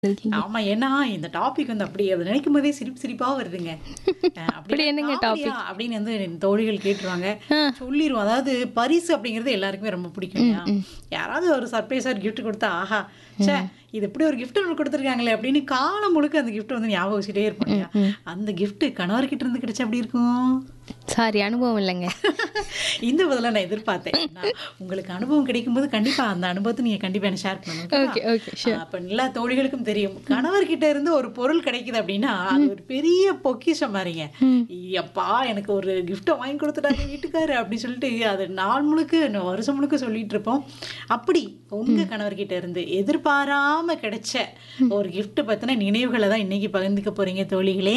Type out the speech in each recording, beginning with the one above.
இருக்கீங்க. ஆமா. ஏன்னா, இந்த டாபிக் வந்து அப்படி அத நினைக்கும் போதே சிரிப்பு சிரிப்பா வருதுங்க. அ அப்படி அப்படிலாம் என்னங்க காமெடியா டாபிக்? அப்படின்னு வந்து என் தோழிகள் கேட்டுருவாங்க. ஆ. சொல்லிருவோம். அதாவது பரிசு அப்படிங்கிறது எல்லாருக்குமே ரொம்ப பிடிக்கும் ம், இல்லையா? ம். யாராவது ஒரு சர்ப்ரைஸா ஒரு கிஃப்ட் குடுத்தா, ஆஹா! ச்சே! இது இப்படி ஒரு கிஃப்ட் நமக்கு குடுத்துருக்காங்களே அப்படின்னு காலம் முழுக்க அந்த கிஃப்ட் வந்து ஞாபகம் வச்சுட்டே இருப்போம் இல்லையா? ம், ம். அந்த கிஃப்ட் கணவர்கிட்ட இருந்து கிடைச்சா எப்படி இருக்கும்? சாரி அனுபவம் இல்லைங்க. இந்த பதில நான் எதிர்பார்த்தேன். நான் உங்களுக்கு அனுபவம் கிடைக்கும்போது கண்டிப்பா அந்த அனுபவத்த நீங்க கண்டிப்பா எனக்கு ஷேர் பண்ணணும். ஓகேவா? Okay, okay. ஷூர். அப்ப எல்லா தோழிகளுக்கும் தெரியும். கணவர்கிட்ட இருந்து ஒரு பொருள் கிடைக்குது அப்படின்னா, அது ஒரு பெரிய பொக்கிஷம் மாரிங்க. ம். "எப்பா எனக்கு ஒரு கிஃப்ட்ட வாங்கி குடுத்துட்டாரு வீட்டுக்காரு" அப்படின்னு சொல்லிட்டு அது நாள் முழுக்க, ந வருஷம் முழுக்க சொல்லிட்டு இருப்போம். அப்படி உங்க கணவர்கிட்ட இருந்து எதிர்பாராம கிடைச்ச ஒரு கிஃப்ட் பத்தின நினைவுகள தான் இன்னைக்கு பகிர்ந்துக்க போறீங்க தோழிகளே.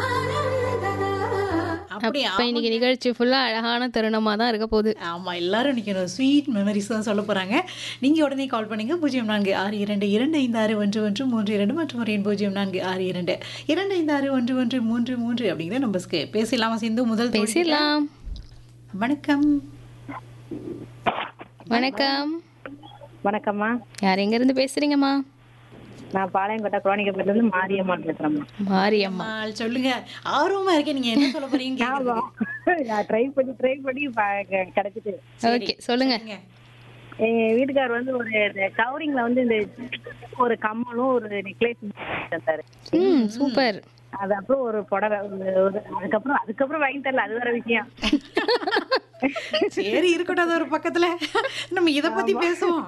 அப்படி அப்ப இன்னைக்கு நிகழ்ச்சி ஃபுல்லா அழகான தருணமா தான் இருக்க போகுது. ஆமா எல்லாரும் இன்னைக்கு ஒரு ஸ்வீட் மெமரிஸ் தான் சொல்ல போறாங்க நீங்க உடனே கால் பண்ணுங்க பூஜ்ஜியம் நான்கு ஆறு இரண்டு இரண்டு ஐந்து ஆறு ஒன்று ஒன்று மூன்று இரண்டு மற்றும் ஒரு எண் பூஜ்ஜியம் நான்கு ஆறு இரண்டு இரண்டு ஐந்து ஆறு ஒன்று ஒன்று மூன்று மூன்று அப்படிங்கிற நம்பர்ஸ்க்கு பேசலாமா சிந்து முதல் தோழி? பேசிடலாம். வணக்கம் வணக்கம். வணக்கம்மா யார் எங்க இருந்து பேசுறீங்கம்மா? நான் பாளையங்கோட்டை குரோனிக்கப்பட்டில இருந்து மாரியம்மாள் பேசுறேம்மா மாரியம்மா. அம்மாள், சொல்லுங்க ஆர்வமா இருக்கேன் நீங்க என்ன சொல்ல போறீங்க கேக்குறதுக்கு. நான் ட்ரை பண்ணி ட்ரை பண்ணி ப- க- கிடைச்சிட்டு ஓகே சொல்லுங்க. சொல்லுங்க. எங்க வீட்டுக்கார் வந்து ஒரு இந்த கவரிங்ல வந்து இந்த ஒரு கம்மலும் ஒரு நெக்லேஸ் தந்தாரு ம் சூப்பர். அது அப்புறம் ஒரு புடவை ஒரு- ஒரு- அதுக்கப்புறம் அதுக்கப்புறம் வாங்கி தரல அது வேற விஷயம் சரி இருக்கட்டும் அது ஒரு பக்கத்துல நம்ம இத பத்தி பேசுவோம்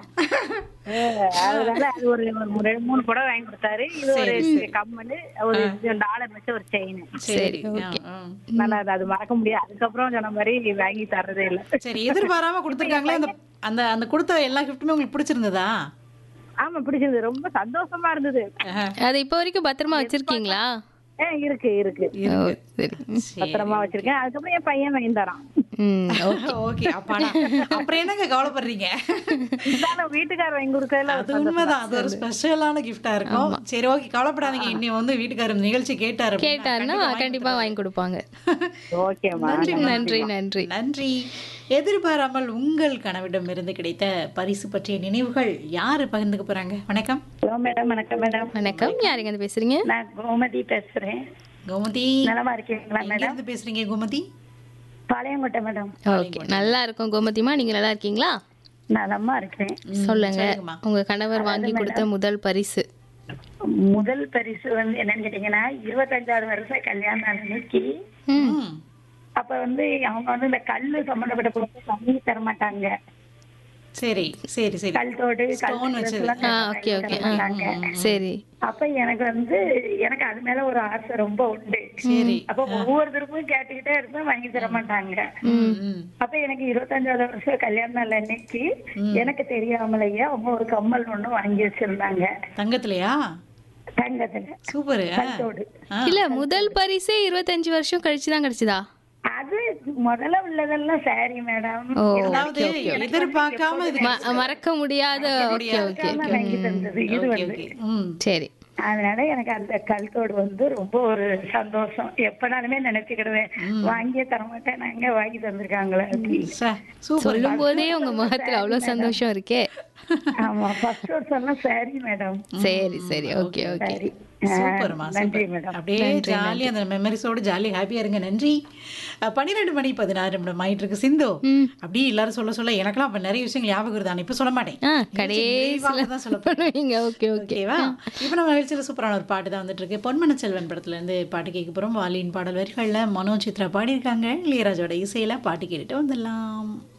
அஹ் அதனால அது ஒரு ஒரு ரெண்டு மூணு புடவை வாங்கி கொடுத்தாரு இது ஒரு கம்மல் ஒரு டாலர் வச்ச ஒரு செயின் சரி ஓகே. ஆ, ஆ. நல்லா அது அது மறக்க முடியாது அதுக்கப்புறம் சொன்ன மாதிரி வாங்கி தர்றதே இல்லை சரி எதிர்பாராம கொடுத்துருக்காங்களே அந்த அந்த அந்த கொடுத்த எல்லா கிஃப்ட்டுமே உங்களுக்கு பிடிச்சிருந்ததா ஆமா பிடிச்சிருந்தது ரொம்ப சந்தோஷமா இருந்தது ஆஹா. அதை இப்போ வரைக்கும் பத்திரமா வச்சிருக்கீங்களா? ஆ, இருக்கு இருக்கு ஓ, சரி. பத்திரமா வச்சிருக்கேன் அதுக்கப்புறம் என் பையன் வாங்கி தரான் ம் ஓகே அப்பாடா அப்புறம் என்னங்க கவலைப்படுறீங்க இருந்தாலும் வீட்டுக்காரர் வாங்கி கொடுக்கறதுல அது உண்மைதான் அது ஒரு ஸ்பெஷலான கிஃப்டா இருக்கும் சரி ஓகே கவலைப்படாதீங்க இன்னி வந்து வீட்டுக்காரர் இந்த நிகழ்ச்சி கேட்டாரு அப்படின்னா கேட்டாருன்னா கண்டிப்பா வாங்கி கொடுப்பாங்க. ஓகேம்மா நன்றி நன்றி. நன்றி எதிர்பாராமல் உங்கள் கனவிடம் இருந்து கிடைத்த பரிசு பற்றிய நினைவுகள் யாரு பகிர்ந்துக்க போறாங்க வணக்கம் ஹலோ மேடம் வணக்கம் மேடம் வணக்கம். யார் எங்க இருந்து பேசுறீங்க? நான் கோமதி பேசுறேன் கோமதி நலமா இருக்கீங்களா எங்க மேடம் இருந்து பேசுறீங்க கோமதி பாளையங்கோட்டை மேடம் ஓகே நல்லா இருக்கும் கோமதிமா நீங்க நல்லா இருக்கீங்களா? நலமா இருக்கேன் சொல்லுங்க. சொல்லுங்கம்மா. உங்க கணவர் வாங்கி கொடுத்த முதல் பரிசு. முதல் பரிசு வந்து என்னன்னு கேட்டீங்கன்னா இருபத்தஞ்சாவது வருஷம் கல்யாணம் அன்னைக்கு ம். அப்ப வந்து அவங்க வந்து இந்த கல்லு சம்பந்தப்பட்ட பொருட்கள் வாங்கி தர மாட்டாங்க சரி சரி சரி கல் தோடு கல் Stone வச்சது. இதெல்லாம் ஆ வாங்கி ஓகே தர ஓகே. ஆ, மாட்டாங்க. சரி. அப்ப எனக்கு வந்து எனக்கு அது மேல ஒரு ஆசை ரொம்ப உண்டு சரி அப்ப ஒவ்வொருத்தருக்கும் கேட்டுக்கிட்டே இருப்பேன் வாங்கி தர மாட்டாங்க ம், ம். அப்ப எனக்கு இருபத்தஞ்சாவது வருஷம் கல்யாண நாள் அன்னைக்கு எனக்கு தெரியாமலேயே அவங்க ஒரு கம்மல் ஒண்ணு வாங்கி வச்சிருந்தாங்க தங்கத்திலயா தங்கத்துல சூப்பர் தோடு இல்ல முதல் பரிசே 25 வருஷம் கழிச்சு தான் கிடைச்சதா? அது முதல்ல உள்ளதெல்லாம் சாரி மேடம் ஓ அதாவது எதிர்பார்க்காம இது ம- மறக்க முடியாத ஓகே ஓகே வாங்கி தந்தது இது ஓகே வந்து ஓகே ம் சரி அதனால எனக்கு அந்த கல்தோடு வந்து ரொம்ப ஒரு சந்தோஷம் எப்பனாலுமே நினைச்சுக்கிடுவேன் வாங்கியே தர மாட்டேன் நாங்க வாங்கி தந்திருக்காங்களே அப்படி சே, சூப்பர் சொல்லும் போதே உங்க முகத்துல அவ்வளவு சந்தோஷம் இருக்கே ஆமா ஃபர்ஸ்ட் வருஷம் எல்லாம் சாரி மேடம் சரி சரி ஓகே ஓகே சாரி சூப்பர்மா நன்றி சூப்பர் மேடம் அப்படியே ஜாலியா அந்த மெமரிஸோட ஜாலி ஹாப்பியா இருங்க நன்றி அஹ், பன்னிரெண்டு மணி பதினாறு நிமிடம் ஆயிட்டு இருக்கு சிந்து அப்படியே எல்லாரும் சொல்ல சொல்ல எனக்கெல்லாம் அப்ப நிறைய விஷயங்கள் ஞாபகம் வருது ஆனா இப்ப சொல்ல மாட்டேன் ஆ நிகழ்ச்சி கடைசியில நிறைவாக தான் சொல்ல போறேன். பண்ணுவீங்க ஓகே ஓகே ஓகேவா இப்ப நம்ம நிகழ்ச்சியில சூப்பரான ஒரு பாட்டு தான் வந்துட்டு இருக்கு பொன்மன செல்வன் படத்துல இருந்து பாட்டு கேட்க போறோம் வாலியின் பாடல் வரிகள்ல மனோ சித்ரா பாடியிருக்காங்க இளையராஜோட இசையில பாட்டு கேட்டுட்டு வந்துடலாம்